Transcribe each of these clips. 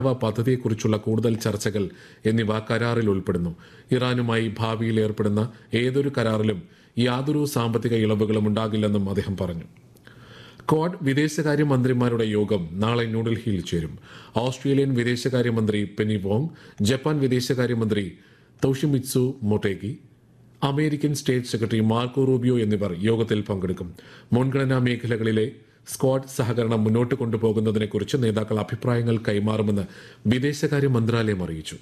പദ്ധതിയെക്കുറിച്ചുള്ള കൂടുതൽ ചർച്ചകൾ എന്നിവ കരാറിൽ ഉൾപ്പെടുന്നു ഇറാനുമായി ഭാവിയിൽ ഏർപ്പെടുന്ന ഏതൊരു കരാറിലും യാതൊരു സാമ്പത്തിക ഇളവുകളും ഉണ്ടാകില്ലെന്നും അദ്ദേഹം പറഞ്ഞു ക്വാഡ് വിദേശകാര്യ മന്ത്രിമാരുടെ യോഗം നാളെ ന്യൂഡൽഹിയിൽ ചേരും ഓസ്ട്രേലിയൻ വിദേശകാര്യമന്ത്രി പെനി വോങ് ജപ്പാൻ വിദേശകാര്യമന്ത്രി Toshimitsu Motegi American state secretary Marco Rubio എന്നിവർ യോഗത്തിൽ പങ്കെടുക്കും മുൻഗണനാ മേഖലകളിലെ സ്ക്വാഡ് സഹകരണം മുന്നോട്ട് കൊണ്ടുപോകുന്നതിനെക്കുറിച്ച് നേതാക്കൾ അഭിപ്രായങ്ങൾ കൈമാറുമെന്ന് വിദേശകാര്യ മന്ത്രാലയം അറിയിച്ചു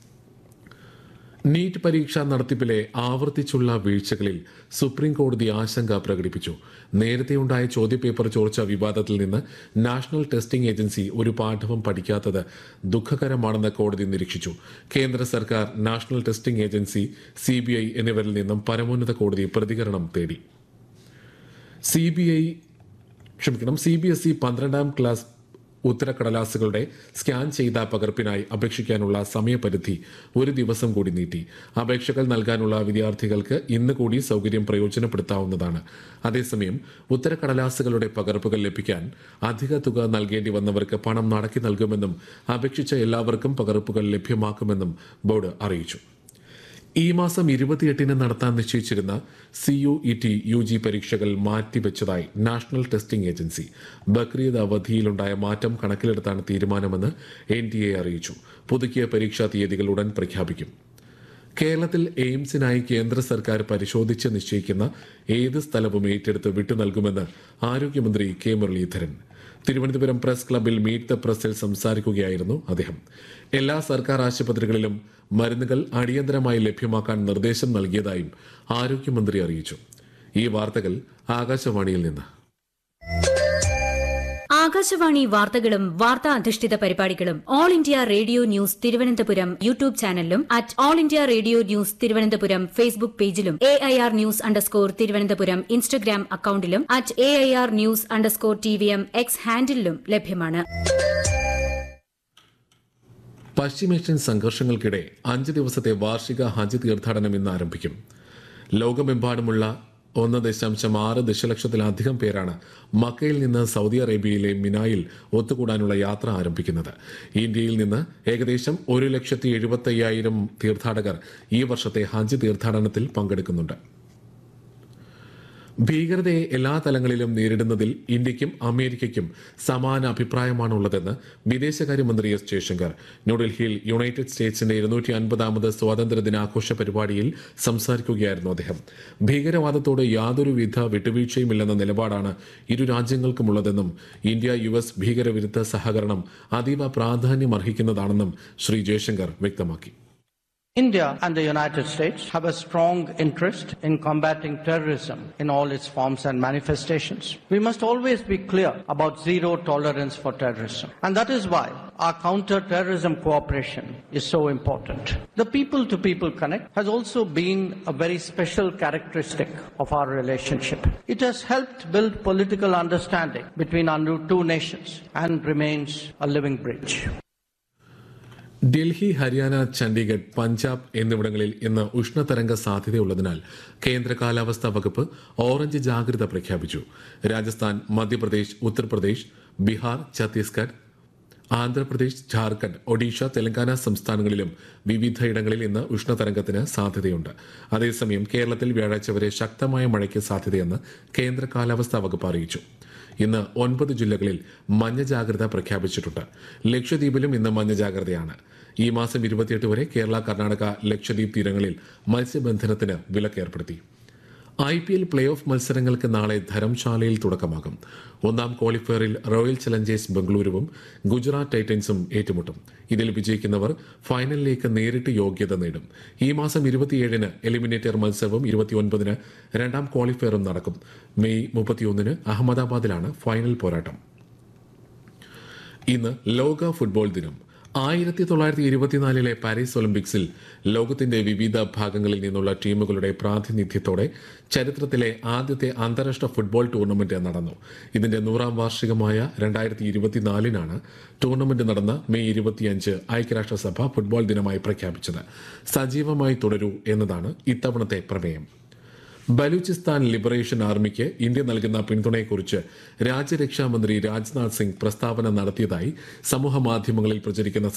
നീറ്റ് പരീക്ഷാ നടത്തിപ്പിലെ ആവർത്തിച്ചുള്ള വീഴ്ചകളിൽ സുപ്രീം കോടതി ആശങ്ക പ്രകടിപ്പിച്ചു നേരത്തെയുണ്ടായ ചോദ്യപേപ്പർ ചോർച്ച വിവാദത്തിൽ നിന്ന് നാഷണൽ ടെസ്റ്റിംഗ് ഏജൻസി ഒരു പാഠവും പഠിക്കാത്തത് ദുഃഖകരമാണെന്ന് കോടതി നിരീക്ഷിച്ചു കേന്ദ്ര സർക്കാർ നാഷണൽ ടെസ്റ്റിംഗ് ഏജൻസി സിബിഐ എന്നിവരിൽ നിന്നും പരമോന്നത കോടതി പ്രതികരണം തേടി സി ബി ഐ ക്ഷമിക്കണം സി ബി എസ് ഇ പന്ത്രണ്ടാം ക്ലാസ് ഉത്തരക്കടലാസുകളുടെ സ്കാൻ ചെയ്ത പകർപ്പിനായി അപേക്ഷിക്കാനുള്ള സമയപരിധി ഒരു ദിവസം കൂടി നീട്ടി അപേക്ഷകൾ നൽകാനുള്ള വിദ്യാർത്ഥികൾക്ക് ഇന്ന് കൂടി സൗകര്യം പ്രയോജനപ്പെടുത്താവുന്നതാണ് അതേസമയം ഉത്തരക്കടലാസുകളുടെ പകർപ്പുകൾ ലഭിക്കാൻ അധിക തുക നൽകേണ്ടി വന്നവർക്ക് പണം മടക്കി നൽകുമെന്നും അപേക്ഷിച്ച എല്ലാവർക്കും പകർപ്പുകൾ ലഭ്യമാക്കുമെന്നും ബോർഡ് അറിയിച്ചു ഈ മാസം ഇരുപത്തിയെട്ടിന് നടത്താൻ നിശ്ചയിച്ചിരുന്ന C U E T U G പരീക്ഷകൾ മാറ്റിവെച്ചതായി നാഷണൽ ടെസ്റ്റിംഗ് ഏജൻസി ബക്രീദ് അവധിയിലുണ്ടായ മാറ്റം കണക്കിലെടുത്താണ് തീരുമാനമെന്ന് എൻ ടി എ അറിയിച്ചു പുതുക്കിയ പരീക്ഷാ തീയതികൾ ഉടൻ പ്രഖ്യാപിക്കും കേരളത്തിൽ എയിംസിനായി കേന്ദ്ര സർക്കാർ പരിശോധിച്ച് നിശ്ചയിക്കുന്ന ഏത് സ്ഥലവും ഏറ്റെടുത്ത് വിട്ടു നൽകുമെന്ന് ആരോഗ്യമന്ത്രി കെ മുരളീധരൻ തിരുവനന്തപുരം പ്രസ് ക്ലബിൽ മീറ്റ് ദ പ്രസിൽ സംസാരിക്കുകയായിരുന്നു അദ്ദേഹം എല്ലാ സർക്കാർ ആശുപത്രികളിലും മരുന്നുകൾ അടിയന്തരമായി ലഭ്യമാക്കാൻ നിർദ്ദേശം നൽകിയതായും ആരോഗ്യമന്ത്രി അറിയിച്ചു ഈ വാർത്തകൾ ആകാശവാണിയിൽ നിന്ന് ആകാശവാണി വാർത്തകളും വാർത്താ അധിഷ്ഠിത പരിപാടികളും All India Radio news Thiruvananthapuram YouTube ചാനലിലും at All India Radio news Thiruvananthapuram Facebook പേജിലും A I R news underscore Thiruvananthapuram Instagram അക്കൌണ്ടിലും at A I R news underscore T V M X ഹാൻഡിലും ലഭ്യമാണ് പശ്ചിമേഷ്യൻ സംഘർഷങ്ങൾക്കിടെ അഞ്ച് ദിവസത്തെ വാർഷിക ഹജ്ജ് തീർത്ഥാടനം ഇന്ന് ആരംഭിക്കും ലോകമെമ്പാടുമുള്ള ഒന്ന് ദശാംശം ആറ് ദശലക്ഷത്തിലധികം പേരാണ് മക്കയിൽ നിന്ന് സൗദി അറേബ്യയിലെ മിനായിൽ ഒത്തുകൂടാനുള്ള യാത്ര ആരംഭിക്കുന്നത് ഇന്ത്യയിൽ നിന്ന് ഏകദേശം ഒരു ലക്ഷത്തി എഴുപത്തി അയ്യായിരം തീർത്ഥാടകർ ഈ വർഷത്തെ ഹജ്ജ് തീർത്ഥാടനത്തിൽ പങ്കെടുക്കുന്നുണ്ട് ഭീകരതയെ എല്ലാ തലങ്ങളിലും നേരിടുന്നതിൽ ഇന്ത്യയ്ക്കും അമേരിക്കയ്ക്കും സമാന അഭിപ്രായമാണുള്ളതെന്ന് വിദേശകാര്യമന്ത്രി എസ് ജയശങ്കർ ന്യൂഡൽഹിയിൽ യുണൈറ്റഡ് സ്റ്റേറ്റ്സിന്റെ ഇരുന്നൂറ്റി അൻപതാമത് സ്വാതന്ത്ര്യ ദിനാഘോഷ പരിപാടിയിൽ സംസാരിക്കുകയായിരുന്നു അദ്ദേഹം ഭീകരവാദത്തോട് യാതൊരുവിധ വിട്ടുവീഴ്ചയുമില്ലെന്ന നിലപാടാണ് ഇരു രാജ്യങ്ങൾക്കുമുള്ളതെന്നും ഇന്ത്യ യു എസ് ഭീകരവിരുദ്ധ സഹകരണം അതീവ പ്രാധാന്യമർഹിക്കുന്നതാണെന്നും ശ്രീ ജയശങ്കർ വ്യക്തമാക്കി India and the United States have a strong interest in combating terrorism in all its forms and manifestations. We must always be clear about zero tolerance for terrorism. And that is why our counter-terrorism cooperation is so important. The people-to-people connect has also been a very special characteristic of our relationship. It has helped build political understanding between our two nations and remains a living bridge. Delhi Haryana Chandigarh Punjab എന്നിവിടങ്ങളിൽ ഇന്ന് ഉഷ്ണതരംഗ സാധ്യതയുള്ളതിനാൽ കേന്ദ്ര കാലാവസ്ഥാ വകുപ്പ് orange ജാഗ്രത പ്രഖ്യാപിച്ചു രാജസ്ഥാൻ മധ്യപ്രദേശ് ഉത്തർപ്രദേശ് ബീഹാർ ഛത്തീസ്ഗഡ് ആന്ധ്രാപ്രദേശ് ഝാർഖണ്ഡ് ഒഡീഷ തെലങ്കാന സംസ്ഥാനങ്ങളിലും വിവിധയിടങ്ങളിൽ ഇന്ന് ഉഷ്ണതരംഗത്തിന് സാധ്യതയുണ്ട് അതേസമയം കേരളത്തിൽ വ്യാഴാഴ്ച വരെ ശക്തമായ മഴയ്ക്ക് സാധ്യതയെന്ന് കേന്ദ്ര കാലാവസ്ഥാ വകുപ്പ് അറിയിച്ചു ഇന്ന് ഒൻപത് ജില്ലകളിൽ മഞ്ഞ ജാഗ്രത പ്രഖ്യാപിച്ചിട്ടുണ്ട് ലക്ഷദ്വീപിലും ഇന്ന് മഞ്ഞ ജാഗ്രതയാണ് ഈ മാസം ഇരുപത്തിയെട്ട് വരെ കേരള കർണാടക ലക്ഷദ്വീപ് തീരങ്ങളിൽ മത്സ്യബന്ധനത്തിന് വിലക്കേർപ്പെടുത്തി I P L play off മത്സരങ്ങൾക്ക് നാളെ ധരംശാലയിൽ തുടക്കമാകും ഒന്നാം ക്വാളിഫയറിൽ റോയൽ ചലഞ്ചേഴ്സ് ബംഗളൂരുവും ഗുജറാത്ത് ടൈറ്റൻസും ഏറ്റുമുട്ടും ഇതിൽ വിജയിക്കുന്നവർ ഫൈനലിലേക്ക് നേരിട്ട് യോഗ്യത നേടും ഈ മാസം ഇരുപത്തിയേഴിന് എലിമിനേറ്റർ മത്സരവും ഇരുപത്തിയൊൻപതിന് രണ്ടാം ക്വാളിഫയറും നടക്കും മെയ് മുപ്പത്തിയൊന്നിന് അഹമ്മദാബാദിലാണ് ഫൈനൽ പോരാട്ടം ഇന്ന് ലോക ഫുട്ബോൾ ദിനം ആയിരത്തി തൊള്ളായിരത്തി ഇരുപത്തിനാലിലെ പാരീസ് ഒളിമ്പിക്സിൽ ലോകത്തിന്റെ വിവിധ ഭാഗങ്ങളിൽ നിന്നുള്ള ടീമുകളുടെ പ്രാതിനിധ്യത്തോടെ ചരിത്രത്തിലെ ആദ്യത്തെ അന്താരാഷ്ട്ര ഫുട്ബോൾ ടൂർണമെന്റ് നടന്നു ഇതിന്റെ നൂറാം വാർഷികമായ രണ്ടായിരത്തി ഇരുപത്തിനാലിനാണ് ടൂർണമെന്റ് നടന്ന മെയ് ഇരുപത്തിയഞ്ച് ഐക്യരാഷ്ട്രസഭ ഫുട്ബോൾ ദിനമായി പ്രഖ്യാപിച്ചത് സജീവമായി തുടരൂ എന്നതാണ് ഇത്തവണത്തെ പ്രമേയം ബലൂചിസ്ഥാൻ ലിബറേഷൻ ആർമിക്ക് ഇന്ത്യ നൽകുന്ന പിന്തുണയെക്കുറിച്ച് രാജ്യരക്ഷാമന്ത്രി രാജ്നാഥ് സിംഗ് പ്രസ്താവന നടത്തിയതായി സമൂഹ മാധ്യമങ്ങളിൽ പ്രചരിക്കുന്ന